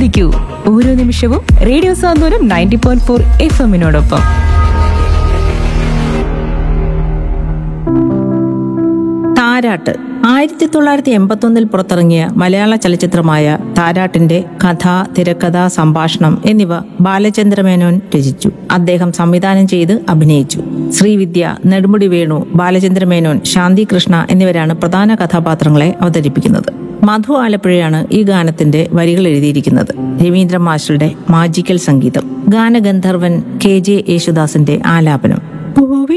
ആസ്വദിക്കൂ ഓരോ നിമിഷവും radio Santhwanam ninety point four F എമ്മിനോടൊപ്പം താരാട്ട് ആയിരത്തി തൊള്ളായിരത്തി എൺപത്തൊന്നിൽ പുറത്തിറങ്ങിയ മലയാള ചലച്ചിത്രമായ താരാട്ടിന്റെ കഥ തിരക്കഥ സംഭാഷണം എന്നിവ ബാലചന്ദ്രമേനോൻ രചിച്ചു അദ്ദേഹം സംവിധാനം ചെയ്ത് അഭിനയിച്ചു ശ്രീവിദ്യ നെടുമുടി വേണു ബാലചന്ദ്രമേനോൻ ശാന്തി കൃഷ്ണ എന്നിവരാണ് പ്രധാന കഥാപാത്രങ്ങളെ അവതരിപ്പിക്കുന്നത് മധു ആലപ്പുഴയാണ് ഈ ഗാനത്തിന്റെ വരികൾ എഴുതിയിരിക്കുന്നത് രവീന്ദ്ര മാസ്റ്ററുടെ മാജിക്കൽ സംഗീതം ഗാനഗന്ധർവൻ കെ ജെ യേശുദാസിന്റെ ആലാപനം